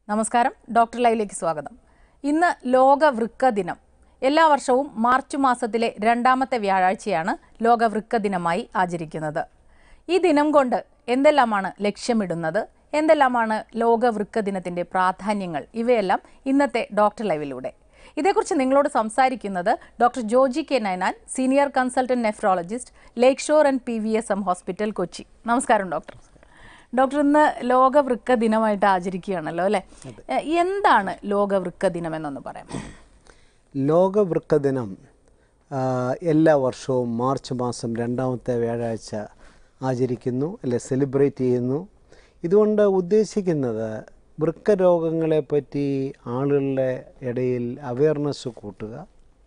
നമസ്കാരം ഡോക്ടർ ലൈവിലേക്ക് സ്വാഗതം ഇന്ന് ലോക വൃക്ക ദിനം എല്ലാ വർഷവും മാർച്ച് മാസത്തിലെ രണ്ടാമത്തെ വ്യാഴാഴ്ചയാണ് ലോക വൃക്ക ദിനമായി ആചരിക്കുന്നത് ഈ ദിനം കൊണ്ട് എന്തെല്ലാമാണ് ലക്ഷ്യമിടുന്നത് എന്തെല്ലാമാണ് ലോക വൃക്ക ദിനത്തിന്റെ പ്രാധാന്യങ്ങൾ ഇവയെല്ലാം ഇന്നത്തെ ഡോക്ടർ ലൈവിലൂടെ ഇതേക്കുറിച്ച് നിങ്ങളോട് സംസാരിക്കുന്നത് doctor Joji K Nainan senior consultant nephrologist Lakeshore and P V S M hospital Kochi നമസ്കാരം ഡോക്ടർ ഡോക്ടർ ഇന്ന് ലോക വൃക്ക ദിനമായിട്ട് ആചരിക്കുകയാണല്ലോ അല്ലെ എന്താണ് ലോക വൃക്ക ദിനം എന്നൊന്ന് പറയാം ലോക വൃക്ക ദിനം ആ, എല്ലാ വർഷവും മാർച്ച് മാസം രണ്ടാമത്തെ വ്യാഴാഴ്ച ആചരിക്കുന്നു അല്ലെ സെലിബ്രേറ്റ് ചെയ്യുന്നു ഇതുകൊണ്ട് ഉദ്ദേശിക്കുന്നത് വൃക്ക രോഗങ്ങളെപ്പറ്റി ആളുകളുടെ ഇടയിൽ അവയർനെസ് കൂട്ടുക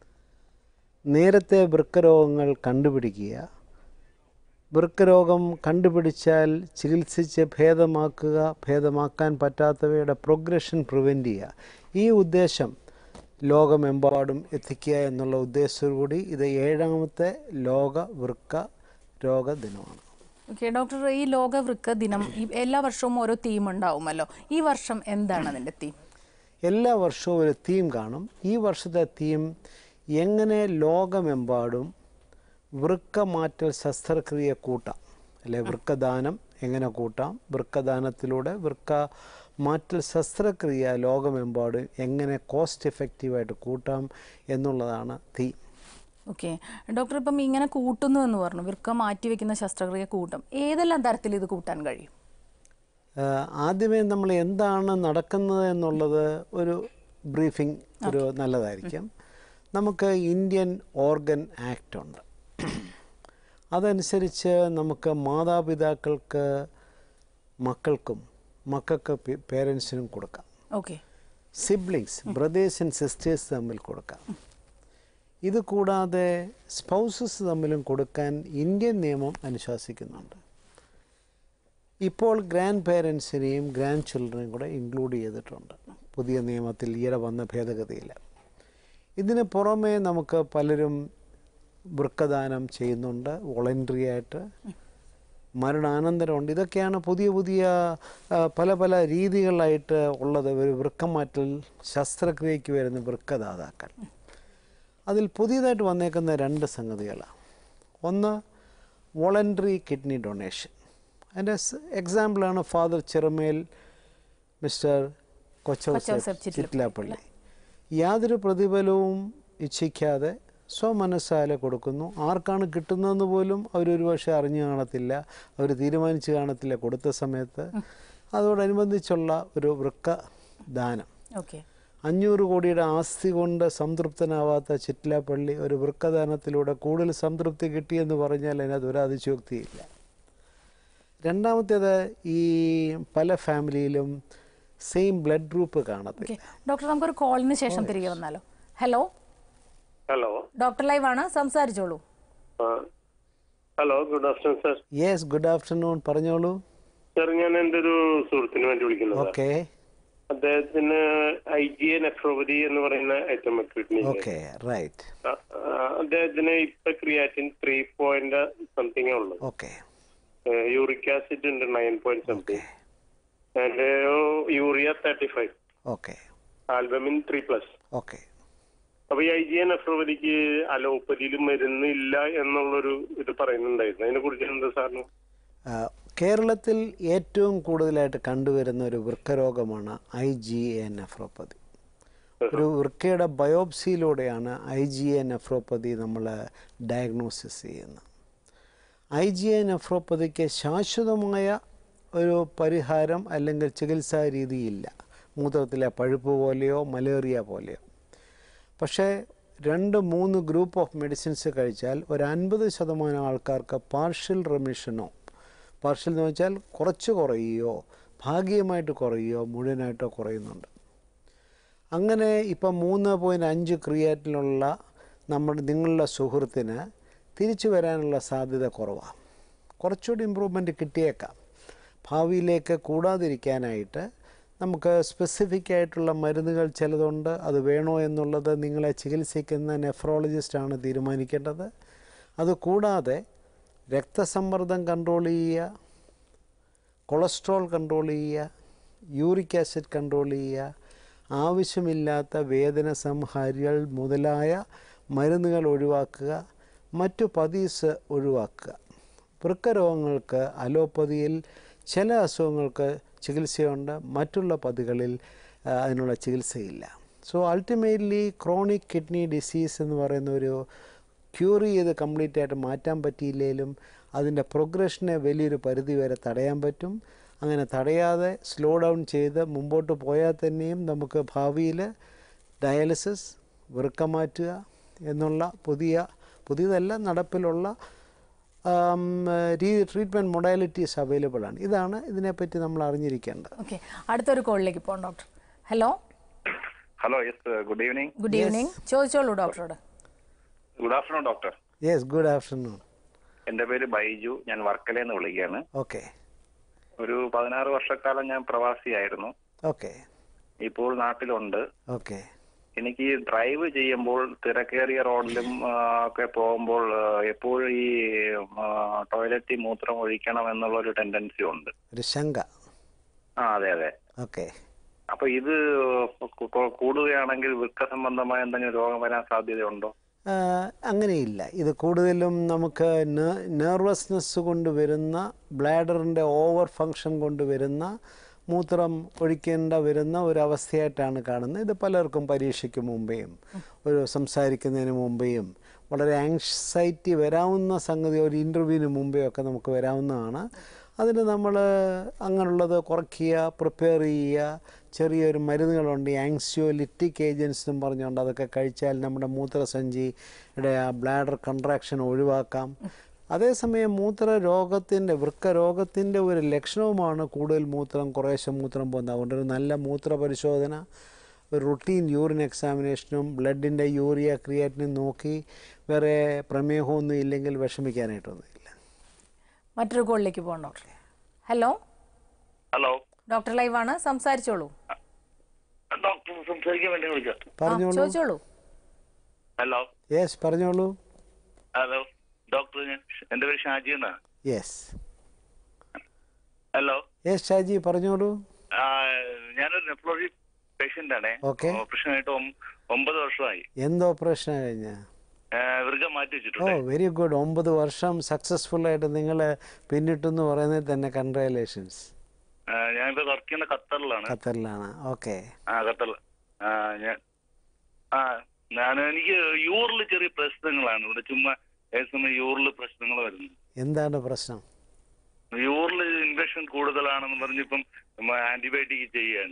നേരത്തെ വൃക്കരോഗങ്ങൾ കണ്ടുപിടിക്കുക വൃക്കരോഗം കണ്ടുപിടിച്ചാൽ ചികിത്സിച്ച് ഭേദമാക്കുക ഭേദമാക്കാൻ പറ്റാത്തവയുടെ പ്രോഗ്രഷൻ പ്രിവെൻറ്റ് ചെയ്യുക ഈ ഉദ്ദേശം ലോകമെമ്പാടും എത്തിക്കുക എന്നുള്ള ഉദ്ദേശത്തോടുകൂടി ഇത് ഏഴാമത്തെ ലോക വൃക്ക രോഗ ദിനമാണ് ഓക്കെ ഡോക്ടർ ഈ ലോക വൃക്ക ദിനം ഈ എല്ലാ വർഷവും ഓരോ തീം ഉണ്ടാവുമല്ലോ ഈ വർഷം എന്താണ് അതിന്റെ തീം എല്ലാ വർഷവും ഒരു തീം കാണും ഈ വർഷത്തെ തീം എങ്ങനെ ലോകമെമ്പാടും വൃക്ക മാറ്റൽ ശസ്ത്രക്രിയ കൂട്ടാം അല്ലെ വൃക്കദാനം എങ്ങനെ കൂട്ടാം വൃക്കദാനത്തിലൂടെ വൃക്ക മാറ്റൽ ശസ്ത്രക്രിയ ലോകമെമ്പാടും എങ്ങനെ കോസ്റ്റ് എഫക്റ്റീവായിട്ട് കൂട്ടാം എന്നുള്ളതാണ് തീം ഓക്കെ ഡോക്ടർ ഇപ്പം ഇങ്ങനെ കൂട്ടുന്നു എന്ന് പറഞ്ഞു വൃക്ക മാറ്റി വെക്കുന്ന ശസ്ത്രക്രിയ കൂട്ടും ഏതെല്ലാം തരത്തിൽ ഇത് കൂട്ടാൻ കഴിയും ആഹ് ആദ്യമേ നമ്മൾ എന്താണ് നടക്കുന്നത് എന്നുള്ളത് ഒരു ബ്രീഫിംഗ് ഒരു നല്ലതായിരിക്കും നമുക്ക് ഇന്ത്യൻ ഓർഗൻ ആക്ട് ഉണ്ട് അതനുസരിച്ച് നമുക്ക് മാതാപിതാക്കൾക്ക് മക്കൾക്കും മക്കൾക്ക് പേരൻസിനും കൊടുക്കാം okay siblings brothers and sisters തമ്മിൽ കൊടുക്കാം ഇത് കൂടാതെ സ്പൗസസ് തമ്മിലും കൊടുക്കാൻ ഇന്ത്യൻ നിയമം അനുശാസിക്കുന്നുണ്ട് ഇപ്പോൾ ഗ്രാൻഡ് പേരൻസിനെയും ഗ്രാൻഡ് ചിൽഡ്രനെയും കൂടെ ഇൻക്ലൂഡ് ചെയ്തിട്ടുണ്ട് പുതിയ നിയമത്തിൽ ഈയിടെ വന്ന ഭേദഗതിയിൽ ഇതിന് പുറമേ നമുക്ക് പലരും വൃക്കദാനം ചെയ്യുന്നുണ്ട് വോളണ്ടറി ആയിട്ട് മരണാനന്തരമുണ്ട് ഇതൊക്കെയാണ് പുതിയ പുതിയ ആ, പല പല രീതികളായിട്ട് ഉള്ളത് ഒരു വൃക്കമാറ്റൽ ശസ്ത്രക്രിയയ്ക്ക് വരുന്ന വൃക്കദാതാക്കൾ അതിൽ പുതിയതായിട്ട് വന്നേക്കുന്ന രണ്ട് സംഗതികളാണ് ഒന്ന് വോളണ്ടറി കിഡ്നി ഡൊണേഷൻ അതിൻ്റെ എക്സാമ്പിളാണ് ഫാദർ ചെറുമേൽ മിസ്റ്റർ കൊച്ചൗസഫ് കൊച്ചൗസഫ് ചിറ്റിലാപ്പള്ളി യാതൊരു പ്രതിഫലവും ഇച്ഛിക്കാതെ സ്വമനസ്സാലെ കൊടുക്കുന്നു ആർക്കാണ് കിട്ടുന്നതെന്ന് പോലും അവരൊരു പക്ഷേ അറിഞ്ഞു കാണത്തില്ല അവർ തീരുമാനിച്ച് കാണത്തില്ല കൊടുത്ത സമയത്ത് അതോടനുബന്ധിച്ചുള്ള ഒരു വൃക്ക ദാനം ഓക്കെ അഞ്ഞൂറ് കോടിയുടെ ആസ്തി കൊണ്ട് സംതൃപ്തനാവാത്ത ചിറ്റിലാപ്പള്ളി ഒരു വൃക്കദാനത്തിലൂടെ കൂടുതൽ സംതൃപ്തി കിട്ടിയെന്ന് പറഞ്ഞാൽ അതിനകത്ത് ഒരു അതിശയോക്തിയില്ല രണ്ടാമത്തേത് ഈ പല ഫാമിലിയിലും സെയിം ബ്ലഡ് ഗ്രൂപ്പ് കാണത്തില്ല ഓക്കെ ഡോക്ടർ നമുക്കൊരു കോളിന് ശേഷം തിരികെ വന്നാലോ ഹലോ ഹലോ ഡോക്ടർ ലൈവ് ആണ് സംസാരിച്ചോളൂ ആ. Hello good afternoon sir yes good afternoon പറഞ്ഞോളൂ സർ ഞാൻ എൻ്റെ ഒരു സുഹൃത്തിന് വേണ്ടി വിളിക്കുന്നത് ഓക്കെ അദ്ദേഹത്തിന് ഐ ജി എ നെഫ്രോപതി എന്ന് പറയുന്ന ഐറ്റം കിഡ്നി ഓക്കെ റൈറ്റ് അദ്ദേഹത്തിന് ഇപ്പൊ ക്രിയാറ്റിൻ ത്രീ പോയിന്റ് സംതിങ് ഉള്ളത് ഓക്കെ യൂറിക് ആസിഡ് ഉണ്ട് nine point something and urea thirty five okay albumin three plus okay അപ്പൊ ഈ ഐ ജി എ നെഫ്രോപതിക്ക് അലോപ്പതിയിൽ മരുന്നില്ല എന്നുള്ളൊരു ഇത് പറയുന്നുണ്ടായിരുന്നു അതിനെ കുറിച്ച് എന്താ സാറിന് കേരളത്തിൽ ഏറ്റവും കൂടുതലായിട്ട് കണ്ടുവരുന്ന ഒരു വൃക്കരോഗമാണ് ഐ ജി എ നെഫ്രോപ്പതി ഒരു വൃക്കയുടെ ബയോപ്സിയിലൂടെയാണ് ഐ ജി എ നെഫ്രോപ്പതി നമ്മൾ ഡയഗ്നോസിസ് ചെയ്യുന്നത് ഐ ജി എ നെഫ്രോപ്പതിക്ക് ശാശ്വതമായ ഒരു പരിഹാരം അല്ലെങ്കിൽ ചികിത്സാ രീതിയില്ല മൂത്രത്തിലെ പഴുപ്പ് പോലെയോ മലേറിയ പോലെയോ പക്ഷേ രണ്ട് മൂന്ന് ഗ്രൂപ്പ് ഓഫ് മെഡിസിൻസ് കഴിച്ചാൽ ഒരു അൻപത് ശതമാനം ആൾക്കാർക്ക് പാർഷ്യൽ റെമിഷനോ പാർഷ്യൽ എന്ന് വെച്ചാൽ കുറച്ച് കുറയുകയോ ഭാഗികമായിട്ട് കുറയുകയോ മുഴുവനായിട്ടോ കുറയുന്നുണ്ട് അങ്ങനെ ഇപ്പം മൂന്ന് പോയിൻറ്റ് അഞ്ച് ക്രിയാറ്റിലുള്ള നമ്മുടെ നിങ്ങളുടെ സുഹൃത്തിന് തിരിച്ചു വരാനുള്ള സാധ്യത കുറവാണ് കുറച്ചുകൂടി ഇമ്പ്രൂവ്മെൻറ്റ് കിട്ടിയേക്കാം ഭാവിയിലേക്ക് കൂടാതിരിക്കാനായിട്ട് നമുക്ക് സ്പെസിഫിക് ആയിട്ടുള്ള മരുന്നുകൾ ചിലതുണ്ട് അത് വേണോ എന്നുള്ളത് നിങ്ങളെ ചികിത്സിക്കുന്ന നെഫ്രോളജിസ്റ്റാണ് തീരുമാനിക്കേണ്ടത് അത് കൂടാതെ രക്തസമ്മർദ്ദം കൺട്രോൾ ചെയ്യുക കൊളസ്ട്രോൾ കൺട്രോൾ ചെയ്യുക യൂറിക് ആസിഡ് കൺട്രോൾ ചെയ്യുക ആവശ്യമില്ലാത്ത വേദന സംഹാരികൾ മുതലായ മരുന്നുകൾ ഒഴിവാക്കുക മറ്റു പതീസ് ഒഴിവാക്കുക വൃക്ക രോഗങ്ങൾക്ക് അലോപ്പതിയിൽ ചില അസുഖങ്ങൾക്ക് ചികിത്സയുണ്ട് മറ്റുള്ള പതികളിൽ ആ, അതിനുള്ള ചികിത്സയില്ല so ultimately chronic kidney disease എന്ന് പറയുന്ന ഒരു ക്യൂർ ചെയ്ത് കംപ്ലീറ്റ് ആയിട്ട് മാറ്റാൻ പറ്റിയില്ലെങ്കിലും അതിൻ്റെ പ്രോഗ്രഷനെ വലിയൊരു പരിധി വരെ തടയാൻ പറ്റും അങ്ങനെ തടയാതെ സ്ലോ ഡൗൺ ചെയ്ത് മുമ്പോട്ട് പോയാൽ തന്നെയും നമുക്ക് ഭാവിയിൽ ഡയാലിസിസ് വൃക്ക മാറ്റുക എന്നുള്ള പുതിയ പുതിയതല്ല നടപ്പിലുള്ള ആം, രീതി ട്രീറ്റ്മെൻറ്റ് മൊഡാലിറ്റീസ് അവൈലബിൾ ആണ് ഇതാണ് ഇതിനെപ്പറ്റി നമ്മൾ അറിഞ്ഞിരിക്കേണ്ടത് ഓക്കെ അടുത്തൊരു കോളിലേക്ക് പോകാം doctor hello hello yes good evening good evening ചോദിച്ചോളൂ ഡോക്ടറോട് good afternoon doctor yes good afternoon എൻ്റെ പേര് ബൈജു ഞാൻ വർക്കലയിൽ നിന്ന് വിളിക്കുകയാണ് ഓക്കെ ഒരു പതിനാറ് വർഷക്കാലം ഞാൻ പ്രവാസിയായിരുന്നു ഓക്കെ ഇപ്പോൾ നാട്ടിലുണ്ട് ഓക്കെ എനിക്ക് ഈ ഡ്രൈവ് ചെയ്യുമ്പോൾ തിരക്കേറിയ റോഡിലും ആ, ഒക്കെ പോകുമ്പോൾ ആ, എപ്പോഴും ഈ ടോയ്ലറ്റിൽ മൂത്രം ഒഴിക്കണം എന്നുള്ള ഒരു ടെൻഡൻസി ഉണ്ട് ഒരു ശങ്ക ആ അതെ അതെ ഓക്കെ അപ്പൊ ഇത് കു- കു- കൂടുകയാണെങ്കിൽ വൃക്ക സംബന്ധമായ എന്തെങ്കിലും രോഗം വരാൻ സാധ്യതയുണ്ടോ അങ്ങനെയില്ല ഇത് കൂടുതലും നമുക്ക് നെർവസ്നെസ് കൊണ്ട് വരുന്ന ബ്ലാഡറിൻ്റെ ഓവർ ഫങ്ഷൻ കൊണ്ട് വരുന്ന മൂത്രം ഒഴിക്കേണ്ട വരുന്ന ഒരു അവസ്ഥയായിട്ടാണ് കാണുന്നത് ഇത് പലർക്കും പരീക്ഷയ്ക്ക് മുമ്പേയും ഒരു സംസാരിക്കുന്നതിന് മുമ്പേയും വളരെ ആങ്സൈറ്റി വരാവുന്ന സംഗതി ഒരു ഇൻ്റർവ്യൂവിന് മുമ്പേ ഒക്കെ നമുക്ക് വരാവുന്നതാണ് അതിന് നമ്മൾ അങ്ങനെയുള്ളത് കുറയ്ക്കുക പ്രിപ്പയർ ചെയ്യുക ചെറിയൊരു മരുന്നുകളുണ്ട് ആങ്സിയോലിറ്റിക് ഏജൻസ് എന്നും പറഞ്ഞുകൊണ്ട് അതൊക്കെ കഴിച്ചാൽ നമ്മുടെ മൂത്രസഞ്ചിയുടെ ആ ബ്ലാഡർ കൺട്രാക്ഷൻ ഒഴിവാക്കാം അതേസമയം മൂത്ര രോഗത്തിൻ്റെ വൃക്ക രോഗത്തിൻ്റെ ഒരു ലക്ഷണവുമാണ് കൂടുതൽ മൂത്രം കുറേശ്ശെ മൂത്രം പോകുന്നത് അതുകൊണ്ട് ഒരു നല്ല മൂത്ര പരിശോധന ഒരു റുട്ടീൻ യൂറിൻ എക്സാമിനേഷനും ബ്ലഡിൻ്റെ യൂറിയ ക്രിയാറ്റിനും നോക്കി വേറെ പ്രമേഹമൊന്നും ഇല്ലെങ്കിൽ വിഷമിക്കാനായിട്ടൊന്നുമില്ല മറ്റൊരു കോളിലേക്ക് പോകാം ഡോക്ടർ ഹലോ ഹലോ ഡോക്ടർ ലൈവാണ് സംസാരിച്ചോളൂ ഡോക്ടർ സംസാരിക്കാൻ വേണ്ടി വിളിച്ചോ ആ, പറഞ്ഞോളൂ ചോദിച്ചോളൂ ഹലോ യെസ് പറഞ്ഞോളൂ ഹലോ ഡോക്ടർ ഞാൻ എന്റെ പേര് ഷാജി എന്നാണ് യെസ് ഹലോ യെസ് ഷാജി പറഞ്ഞോളൂ ആ, ഞാനൊരു നെഫ്രോളജി പേഷ്യന്റ് ആണ് Okay. ഓപ്പറേഷൻ ആയിട്ട് ഒം- ഒമ്പത് വർഷമായി എന്ത് ഓപ്പറേഷൻ കഴിഞ്ഞ ആ, വൃക്കം മാറ്റി ഓ വെച്ചിട്ടുണ്ട് വെരി ഗുഡ് ഒമ്പത് വർഷം സക്സസ്ഫുൾ ആയിട്ട് നിങ്ങൾ പിന്നിട്ടെന്ന് പറയുന്നത് തന്നെ കൺഗ്രാലേഷൻസ് ആ, ഞാനിപ്പോ വർക്ക് ചെയ്യുന്ന ഖത്തറിലാണ് ഖത്തറിലാണ് ഓക്കെ ആ ഖത്തറിൽ ആ ഞാൻ ആ ഞാൻ എനിക്ക് യൂറിൽ ചെറിയ പ്രശ്നങ്ങളാണ് ഇവിടെ ചുമ്മാ ഏത് സമയം യൂറിൽ പ്രശ്നങ്ങൾ വരുന്നു എന്താണ് പ്രശ്നം യൂറിൽ ഇൻഫെക്ഷൻ കൂടുതലാണെന്ന് പറഞ്ഞിപ്പം ആന്റിബയോട്ടിക് ചെയ്യാണ്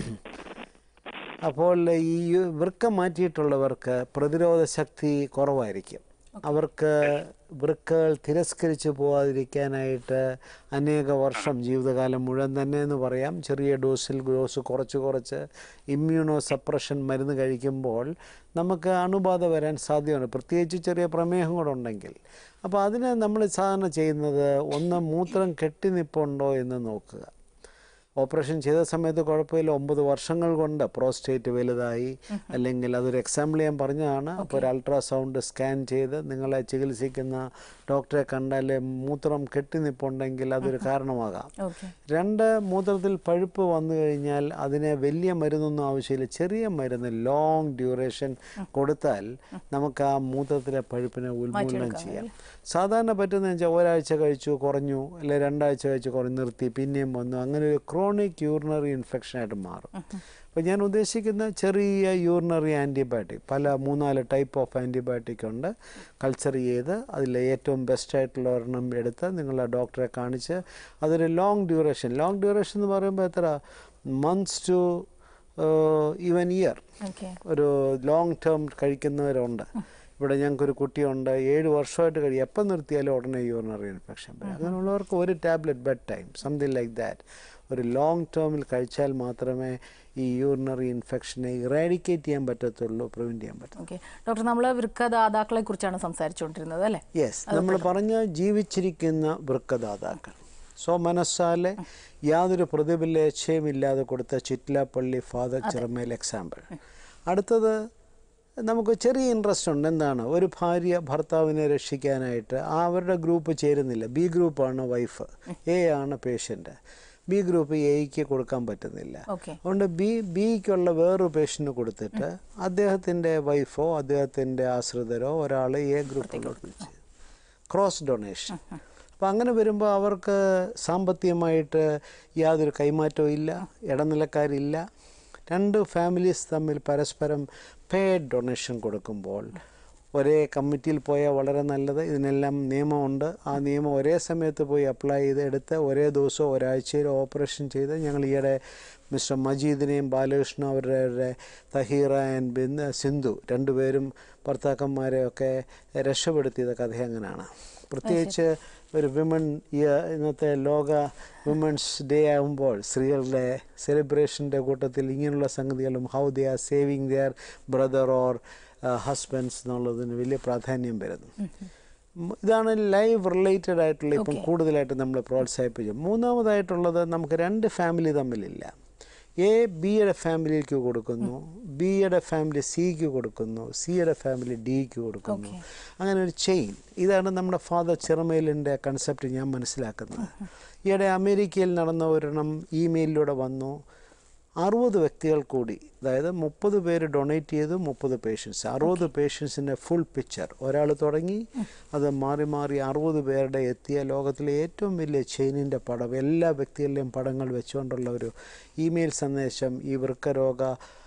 അപ്പോൾ ഈ യു- വൃക്ക മാറ്റിയിട്ടുള്ളവർക്ക് പ്രതിരോധ ശക്തി കുറവായിരിക്കും അവർക്ക് വൃക്കകൾ തിരസ്കരിച്ച് പോകാതിരിക്കാനായിട്ട് അനേക വർഷം ജീവിതകാലം മുഴുവൻ തന്നെ എന്ന് പറയാം ചെറിയ ഡോസിൽ ഡോസ് കുറച്ച് കുറച്ച് ഇമ്മ്യൂണോ സപ്രഷൻ മരുന്ന് കഴിക്കുമ്പോൾ നമുക്ക് അണുബാധ വരാൻ സാധ്യതയുണ്ട് പ്രത്യേകിച്ച് ചെറിയ പ്രമേഹം കൂടെ ഉണ്ടെങ്കിൽ അപ്പോൾ അതിന് നമ്മൾ സാധാരണ ചെയ്യുന്നത് ഒന്ന് മൂത്രം കെട്ടിനിപ്പുണ്ടോ എന്ന് നോക്കുക ഓപ്പറേഷൻ ചെയ്ത സമയത്ത് കുഴപ്പമില്ല ഒമ്പത് വർഷങ്ങൾ കൊണ്ട് പ്രോസ്റ്റേറ്റ് വലുതായി അല്ലെങ്കിൽ അതൊരു എക്സാമ്പിൾ ഞാൻ പറഞ്ഞതാണ് അപ്പോൾ ഒരു അൾട്രാസൗണ്ട് സ്കാൻ ചെയ്ത് നിങ്ങളെ ചികിത്സിക്കുന്ന ഡോക്ടറെ കണ്ടാൽ മൂത്രം കെട്ടിനിപ്പുണ്ടെങ്കിൽ അതൊരു കാരണമാകാം ഓക്കെ രണ്ട് മൂത്രത്തിൽ പഴുപ്പ് വന്നു കഴിഞ്ഞാൽ അതിന് വലിയ മരുന്നൊന്നും ആവശ്യമില്ല ചെറിയ മരുന്ന് ലോങ് ഡ്യൂറേഷൻ കൊടുത്താൽ നമുക്ക് ആ മൂത്രത്തിലെ പഴുപ്പിനെ ഉന്മൂലനം ചെയ്യാം സാധാരണ പറ്റുന്ന വെച്ചാൽ ഒരാഴ്ച കഴിച്ചു കുറഞ്ഞു അല്ലെ രണ്ടാഴ്ച കഴിച്ചു കുറഞ്ഞു നിർത്തി പിന്നെയും വന്നു അങ്ങനെ ഒരു ക്രോണിക് യൂറിനറി ഇൻഫെക്ഷൻ ആയിട്ട് മാറും അപ്പോൾ ഞാൻ ഉദ്ദേശിക്കുന്ന ചെറിയ യൂറിനറി ആൻറ്റിബയോട്ടിക് പല മൂന്നാല് ടൈപ്പ് ഓഫ് ആൻറ്റിബയോട്ടിക് ഉണ്ട് കൾച്ചർ ചെയ്ത് അതിൽ ഏറ്റവും ബെസ്റ്റ് ആയിട്ടുള്ള ഒരെണ്ണം എടുത്ത് നിങ്ങളുടെ ഡോക്ടറെ കാണിച്ച് അതൊരു ലോങ് ഡ്യൂറേഷൻ ലോങ് ഡ്യൂറേഷൻ എന്ന് പറയുമ്പോൾ എത്ര months to even year okay ഒരു ലോങ് ടേം കഴിക്കുന്നവരുണ്ട് ഇവിടെ ഞങ്ങൾക്കൊരു കുട്ടിയുണ്ട് ഏഴ് വർഷമായിട്ട് കഴിയും എപ്പം നിർത്തിയാലും ഉടനെ യൂറിനറി ഇൻഫെക്ഷൻ വരും അങ്ങനെയുള്ളവർക്ക് ഒരു tablet bed time something like that ഒരു ലോങ് ടേമിൽ കഴിച്ചാൽ മാത്രമേ ഈ യൂറിനറി ഇൻഫെക്ഷനെ ഇറാഡിക്കേറ്റ് ചെയ്യാൻ പറ്റത്തുള്ളൂ പ്രിവെൻറ്റ് ചെയ്യാൻ പറ്റത്തുള്ളൂ ഓക്കെ ഡോക്ടർ നമ്മൾ വൃക്കദാതാക്കളെ കുറിച്ചാണ് സംസാരിച്ചുകൊണ്ടിരുന്നത് അല്ലേ യെസ് നമ്മൾ പറഞ്ഞ ജീവിച്ചിരിക്കുന്ന വൃക്കദാതാക്കൾ സോ മനസ്സാലെ യാതൊരു പ്രതിഫലേച്ഛയുമില്ലാതെ കൊടുത്ത ചിറ്റ്ലാപ്പള്ളി ഫാദർ ചിറമേൽ എക്സാമ്പിൾ അടുത്തത് നമുക്ക് ചെറിയ ഇൻട്രസ്റ്റ് ഉണ്ട് എന്താണ് ഒരു ഭാര്യ ഭർത്താവിനെ രക്ഷിക്കാനായിട്ട് ആ അവരുടെ ഗ്രൂപ്പ് ചേരുന്നില്ല ബി ഗ്രൂപ്പാണ് വൈഫ് എ ആണ് പേഷ്യൻ്റ് ബി ഗ്രൂപ്പ് എയ്ക്ക് കൊടുക്കാൻ പറ്റുന്നില്ല ഓക്കെ അതുകൊണ്ട് ബി ബിക്കുള്ള വേറൊരു പേഷ്യന് കൊടുത്തിട്ട് അദ്ദേഹത്തിൻ്റെ വൈഫോ അദ്ദേഹത്തിൻ്റെ ആശ്രിതരോ ഒരാൾ എ ഗ്രൂപ്പിലോട്ട് ക്രോസ് ഡൊണേഷൻ അപ്പോൾ അങ്ങനെ വരുമ്പോൾ അവർക്ക് സാമ്പത്തികമായിട്ട് യാതൊരു കൈമാറ്റവും ഇല്ല ഇടനിലക്കാരില്ല രണ്ട് ഫാമിലീസ് തമ്മിൽ പരസ്പരം പെയ്ഡ് ഡൊണേഷൻ കൊടുക്കുമ്പോൾ ഒരേ കമ്മിറ്റിയിൽ പോയാൽ വളരെ നല്ലത് ഇതിനെല്ലാം നിയമമുണ്ട് ആ നിയമം ഒരേ സമയത്ത് പോയി അപ്ലൈ ചെയ്ത് എടുത്ത് ഒരേ ദിവസമോ ഒരാഴ്ചയിലോ ഓപ്പറേഷൻ ചെയ്ത് ഞങ്ങൾ ഈയിടെ മിസ്റ്റർ മജീദിനെയും ബാലകൃഷ്ണനും അവരുടെ തഹീറ ആൻഡ് ബിന്ദ് സിന്ധു രണ്ടുപേരും ഭർത്താക്കന്മാരെയൊക്കെ രക്ഷപ്പെടുത്തിയത് കഥ അങ്ങനെയാണ് പ്രത്യേകിച്ച് ഒരു വിമൺ ഇന്നത്തെ ലോക വിമൻസ് ഡേ ആകുമ്പോൾ സ്ത്രീകളുടെ സെലിബ്രേഷൻ്റെ കൂട്ടത്തിൽ ഇങ്ങനെയുള്ള സംഗതികളും how they are saving their brother or husbands എന്നുള്ളതിന് വലിയ പ്രാധാന്യം വരുന്നു ഉം, ഇതാണ് ലൈവ് റിലേറ്റഡ് ആയിട്ടുള്ള ഇപ്പം കൂടുതലായിട്ട് നമ്മൾ പ്രോത്സാഹിപ്പിച്ചു മൂന്നാമതായിട്ടുള്ളത് നമുക്ക് രണ്ട് ഫാമിലി തമ്മിലില്ല എ ബിയുടെ ഫാമിലിക്ക് കൊടുക്കുന്നു ബിയുടെ ഫാമിലി സിക്ക് കൊടുക്കുന്നു സിയുടെ ഫാമിലി ഡിക്ക് കൊടുക്കുന്നു അങ്ങനെ ഒരു ചെയിൻ ഇതാണ് നമ്മുടെ ഫാദർ ചെറുമേലിൻ്റെ കൺസെപ്റ്റ് ഞാൻ മനസ്സിലാക്കുന്നത് ഈയിടെ അമേരിക്കയിൽ നടന്ന ഒരെണ്ണം ഇമെയിലിലൂടെ വന്നു അറുപത് വ്യക്തികൾ കൂടി അതായത് മുപ്പത് പേര് ഡൊണേറ്റ് ചെയ്തു മുപ്പത് പേഷ്യൻസ് അറുപത് പേഷ്യൻസിൻ്റെ ഫുൾ പിക്ചർ ഒരാൾ തുടങ്ങി അത് മാറി മാറി അറുപത് പേരുടെ എത്തിയ ലോകത്തിലെ ഏറ്റവും വലിയ ചെയിനിൻ്റെ പടം എല്ലാ വ്യക്തികളുടെയും പടങ്ങൾ വെച്ചുകൊണ്ടുള്ള ഒരു ഇമെയിൽ സന്ദേശം ഈ വൃക്കരോഗ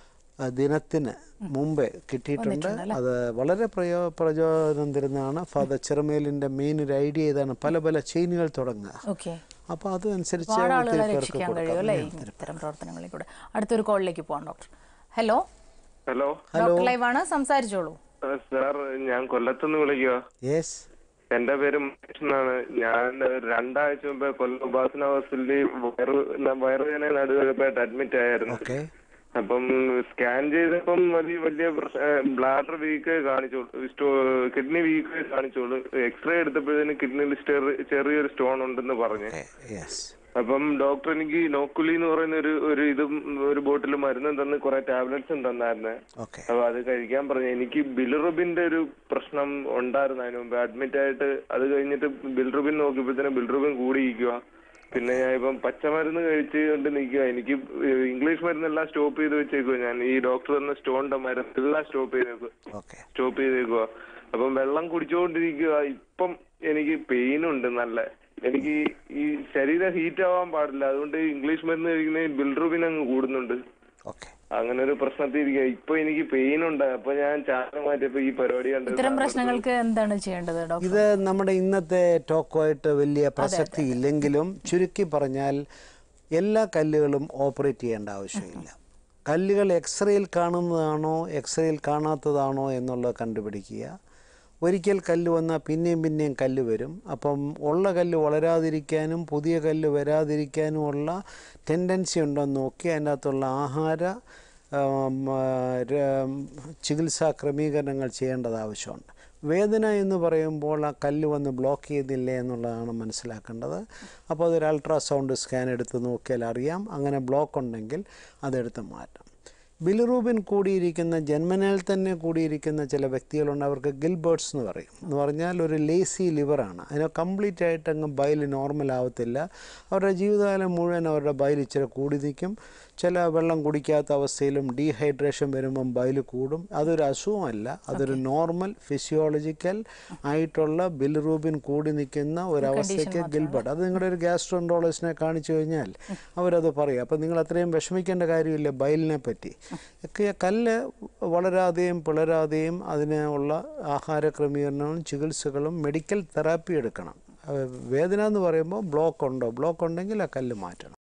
ആ, ദിനത്തിന് മുമ്പേ കിട്ടിയിട്ടുണ്ട് അത് വളരെ പ്രയോ പ്രചോദനം തരുന്നതാണ് ഫാദർ ചെറുമേലിൻ്റെ മെയിൻ ഒരു ഐഡിയ ഇതാണ് പല പല ചെയിനുകൾ തുടങ്ങുക ഓക്കെ അപ്പോൾ അതനുസരിച്ച് ഒരുപാട് ഒത്തിരി ആളുകളെ പേർക്ക് രക്ഷിക്കാൻ കഴിയും അല്ലേ കൊടുക്കാം ഇത്തരം പ്രവർത്തനങ്ങളിൽ കൂടെ അടുത്തൊരു കോളിലേക്ക് പോവാം ഡോക്ടർ ഹലോ ഹലോ ഡോക്ടർ ലൈവാണ് സംസാരിച്ചോളൂ സാർ ഞാൻ കൊല്ലത്തുനിന്ന് വിളിക്കുക യെസ് എന്റെ പേര് മഹേഷ് എന്നാണ് ഞാൻ രണ്ടാഴ്ച മുമ്പേ കൊല്ലം ഉപാസന ഹോസ്പിറ്റലിൽ വയറ് വയറുവേദന നടുവെപ്പായിട്ട് അഡ്മിറ്റ് ആയിരുന്നു ഓക്കെ അപ്പം സ്കാൻ ചെയ്തപ്പം വലിയ വലിയ ബ്ലാഡർ വീക്ക് കാണിച്ചോളൂ കിഡ്നി വീക്ക് കാണിച്ചോളൂ എക്സ്റേ എടുത്തപ്പോഴത്തേന് കിഡ്നിയിൽ ചെറിയൊരു സ്റ്റോൺ ഉണ്ടെന്ന് പറഞ്ഞു യെസ് അപ്പം ഡോക്ടർ എനിക്ക് നോക്കുലി എന്ന് പറയുന്ന ഒരു ഒരു ഇതും ഒരു ബോട്ടിൽ മരുന്നും തന്ന് കുറെ ടാബ്ലറ്റ്സും തന്നായിരുന്നു ഓക്കെ അപ്പൊ അത് കഴിക്കാൻ പറഞ്ഞു എനിക്ക് ബിൽറുബിന്റെ ഒരു പ്രശ്നം ഉണ്ടായിരുന്നു അതിന് മുമ്പ് അഡ്മിറ്റ് ആയിട്ട് അത് കഴിഞ്ഞിട്ട് ബിൽറുബിൻ നോക്കിയപ്പോഴത്തേനും ബിൽറുബിൻ കൂടിയിരിക്കുക പിന്നെ ഞാൻ ഇപ്പം പച്ചമരുന്ന് കഴിച്ചുകൊണ്ട് നിൽക്കുക എനിക്ക് ഇംഗ്ലീഷ് മരുന്നെല്ലാം സ്റ്റോപ്പ് ചെയ്ത് വെച്ചേക്കുക ഞാൻ ഈ ഡോക്ടർ തന്ന സ്റ്റോണിന്റെ മരുന്ന് എല്ലാം സ്റ്റോപ്പ് ചെയ്തേക്കുക ഓക്കെ സ്റ്റോപ്പ് ചെയ്തേക്കുക അപ്പം വെള്ളം കുടിച്ചുകൊണ്ടിരിക്കുക ഇപ്പം എനിക്ക് പെയിൻ ഉണ്ട് നല്ല എനിക്ക് ഈ ശരീരം ഹീറ്റ് ആവാൻ പാടില്ല അതുകൊണ്ട് ഇംഗ്ലീഷ് മരുന്ന് കഴിക്കുന്ന ബിൽറുബിൻ അങ്ങ് കൂടുന്നുണ്ട് ഓക്കെ അങ്ങനെ ഒരു പ്രശ്നത്തിൽ ഇരിക്കുക ഇപ്പൊ എനിക്ക് പെയിൻ ഉണ്ട് അപ്പൊ ഞാൻ ചാനൽ മാറ്റിയപ്പോ ഈ പരിപാടി കണ്ടത് ഇത്തരം പ്രശ്നങ്ങൾക്ക് എന്താണ് ചെയ്യേണ്ടത് ഡോക്ടർ ഇത് നമ്മുടെ ഇന്നത്തെ ടോക്കുമായിട്ട് വലിയ പ്രസക്തി ഇല്ലെങ്കിലും ചുരുക്കി പറഞ്ഞാൽ എല്ലാ കല്ലുകളും ഓപ്പറേറ്റ് ചെയ്യേണ്ട ആവശ്യമില്ല കല്ലുകൾ എക്സ്റേയിൽ കാണുന്നതാണോ എക്സ്റേയിൽ കാണാത്തതാണോ എന്നുള്ളത് കണ്ടുപിടിക്കുക ഒരിക്കൽ കല്ല് വന്നാൽ പിന്നെയും പിന്നെയും കല്ല് വരും അപ്പം ഉള്ള കല്ല് വളരാതിരിക്കാനും പുതിയ കല്ല് വരാതിരിക്കാനുമുള്ള ടെൻഡൻസി ഉണ്ടോ എന്ന് നോക്കി അതിൻ്റെ അകത്തുള്ള ആഹാര ആം, ആ, ര- ചികിത്സാ ക്രമീകരണങ്ങൾ ചെയ്യേണ്ടത് ആവശ്യമുണ്ട് വേദന എന്ന് പറയുമ്പോൾ ആ കല്ല് വന്ന് ബ്ലോക്ക് ചെയ്യുന്നില്ലേ എന്നുള്ളതാണ് മനസ്സിലാക്കേണ്ടത് അപ്പോൾ അതൊരു അൾട്രാസൗണ്ട് സ്കാൻ എടുത്ത് നോക്കിയാൽ അറിയാം അങ്ങനെ ബ്ലോക്ക് ഉണ്ടെങ്കിൽ അതെടുത്ത് മാറ്റാം ബിലിറൂബിൻ കൂടിയിരിക്കുന്ന ജന്മനാൽ തന്നെ കൂടിയിരിക്കുന്ന ചില വ്യക്തികളുണ്ട് അവർക്ക് ഗിൽബേർട്സ് എന്ന് പറയും എന്ന് പറഞ്ഞാൽ ഒരു ലേസി ലിവറാണ് അതിന് കംപ്ലീറ്റ് ആയിട്ട് അങ്ങ് ബയൽ നോർമൽ ആവത്തില്ല അവരുടെ ജീവിതകാലം മുഴുവൻ അവരുടെ ബയൽ ഇച്ചിരി കൂടി നിൽക്കും ചില വെള്ളം കുടിക്കാത്ത അവസ്ഥയിലും ഡീഹൈഡ്രേഷൻ വരുമ്പം ബയൽ കൂടും അതൊരു അസുഖമല്ല അതൊരു നോർമൽ ഫിസിയോളജിക്കൽ ആയിട്ടുള്ള ബിലിറൂബിൻ കൂടി നിൽക്കുന്ന ഒരവസ്ഥയ്ക്ക് ഗിൽബർട്ട് അത് നിങ്ങളുടെ ഒരു ഗ്യാസ്ട്രോൻട്രോളജിസ്റ്റിനെ കാണിച്ചു കഴിഞ്ഞാൽ അവരത് പറയും അപ്പം നിങ്ങൾ അത്രയും വിഷമിക്കേണ്ട കാര്യമില്ല ബയലിനെ പറ്റി ഒക്കെ കല്ല് വളരാതെയും പിളരാതെയും അതിനുള്ള ആഹാര ക്രമീകരണവും ചികിത്സകളും മെഡിക്കൽ തെറാപ്പി എടുക്കണം അഹ് വേദന എന്ന് പറയുമ്പോൾ ബ്ലോക്ക് ഉണ്ടോ ബ്ലോക്ക് ഉണ്ടെങ്കിൽ ആ കല്ല് മാറ്റണം